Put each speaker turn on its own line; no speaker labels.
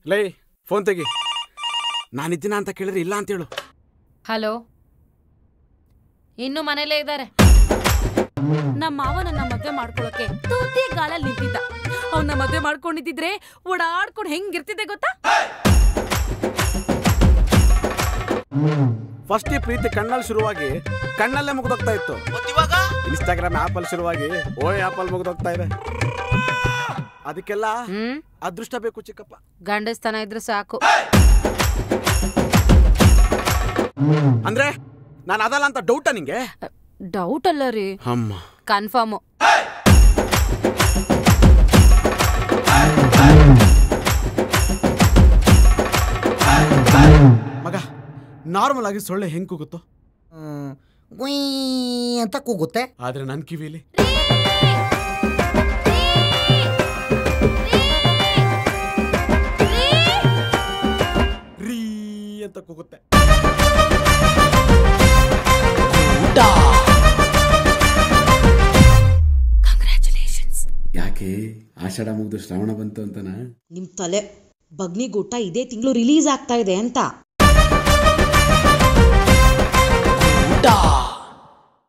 ಲೈ ಫೋನ್ ತೆಗಿ ನಾನಿದ್ದೀನ ಅಂತ ಕೇಳಿದ್ರೆ ಇಲ್ಲ ಅಂತೇಳು
ಹಲೋ ಇನ್ನು ಮನೇಲೇ ಇದ್ದಾರೆ
ನಮ್ಮ ಮಾವ ನನ್ನ ಮದ್ವೆ ಮಾಡ್ಕೊಳಕ್ಕೆ ತೂತಿ ಗಾಲಲ್ಲಿ ನಿಂತಿದ್ದ ಅವನ್ನ ಮದ್ವೆ ಮಾಡ್ಕೊಂಡಿದ್ರೆ ಓಡಾಡ್ಕೊಂಡು ಹೆಂಗಿರ್ತಿದ್ದೆ ಗೊತ್ತಾ
ಫಸ್ಟ್ ಈ ಪ್ರೀತಿ ಕಣ್ಣಲ್ಲಿ ಶುರುವಾಗಿ ಕಣ್ಣಲ್ಲೇ ಮುಗ್ದೋಗ್ತಾ ಇತ್ತು
ಇವಾಗ
ಇನ್ಸ್ಟಾಗ್ರಾಮ್ ಆಪಲ್ ಶುರುವಾಗಿ ಓಯ್ ಆಪಲ್ ಮುಗ್ದೋಗ್ತಾ ಇದೆ ಅದಕ್ಕೆಲ್ಲ
ಹ್ಮ್
ಅದೃಷ್ಟ ಬೇಕು ಚಿಕ್ಕಪ್ಪ
ಗಂಡಸ್ತನ ಇದ್ರೆ ಸಾಕು
ಅಂದ್ರೆ ನಾನು ಅದಲ್ಲ ಅಂತ ಡೌಟಾ ನಿಂಗೆ
ಡೌಟ್ ಅಲ್ಲ ರೀ
ಅಮ್ಮ
ಕನ್ಫರ್ಮು
ಮಗ ನಾರ್ಮಲ್ ಆಗಿ ಸೊಳ್ಳೆ ಹೆಂಗ್ ಕೂಗುತ್ತೋ
ಗುಯ್ ಅಂತ ಕೂಗುತ್ತೆ
ಆದ್ರೆ ನನ್ ಕಿವಿಲಿ ರೀ ಅಂತ ಕೂಗುತ್ತೆ ಯಾಕೆ ಆಷಾಢ ಮುಗ್ದು ಶ್ರಾವಣ ಬಂತು ಅಂತನಾ
ನಿಮ್ ತಲೆ ಬಗ್ನಿಗೂಟ ಇದೇ ತಿಂಗಳು ರಿಲೀಸ್ ಆಗ್ತಾ ಇದೆ ಅಂತ
ಊಟ